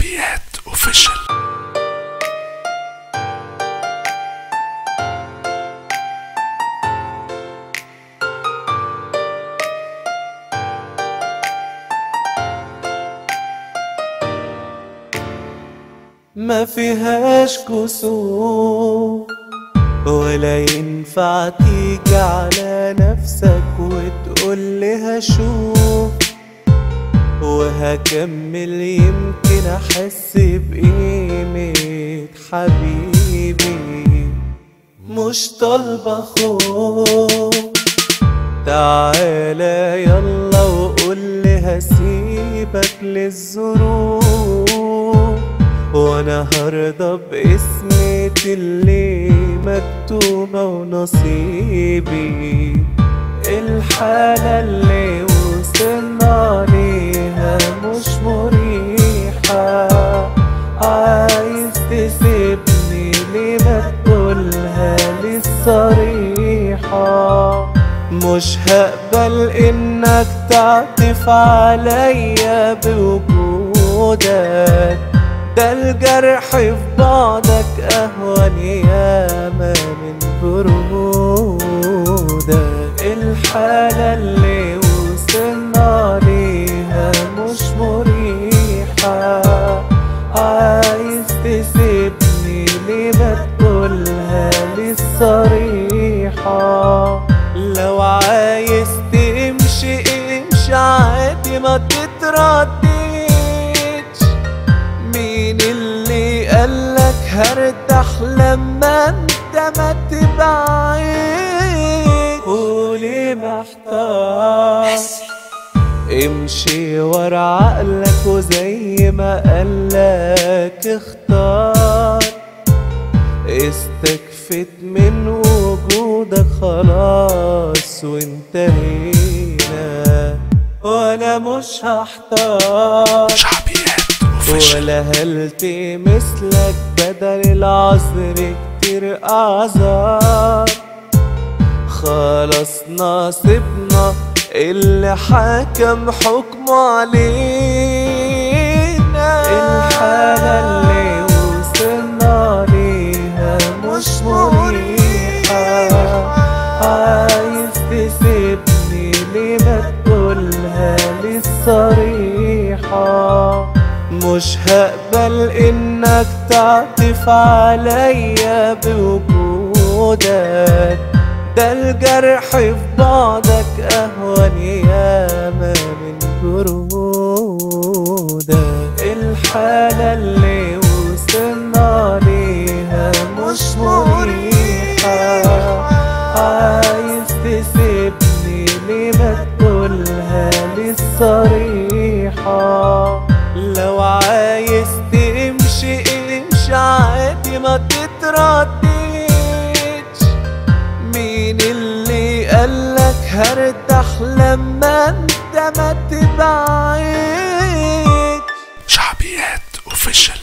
شعبيات اوفيشال ما فيهاش كسوف ولا ينفع تيجي على نفسك وتقول لي هشوف وهكمل يمكن احس بقيمة حبيبي مش طالبة خوف تعالى يلا وقول لي هسيبك للظروف وانا هرضى باسمتي اللي مكتوبة ونصيبي الحالة اللي وصلنا ليها مش مريحة عايز تسيبني ليه ما تقولها لي الصريحة مش هقبل انك تعطف عليا بوجودك ده الجرح في بعدك اهون ياما من برودك الحالة اللي وصلنا ليها مش مريحة عايز تسيبني ليه ما تقولها لي الصريحة لو عايز تمشي امشي عادي ما تترددش مين اللي قالك هرتاح لما انت ما تبعد قولي محتار امشي ورا عقلك وزي ما قالك اختار استكفت من وجودك خلاص وانتهينا وانا مش هحتار شعبيات اوفيشال ولا هلتي مثلك بدل العذر كتير اعذار خلاص نصيبنا اللي حكم حكمه علينا الحالة اللي وصلنا ليها مش مريحة عايز تسيبني ليه ما تقولها لي الصريحة مش هقبل انك تعطف عليا بوجودك ده الجرح في بعدك اهون ياما من برودك الحالة اللي وصلنا ليها مش مريحة عايز تسيبني ليه ما تقولها لي الصريحة لو عايز تمشي امشي عادي ما تترددش مين اللي قالك هرتاح لما انت ما تبعد شعبيات اوفيشال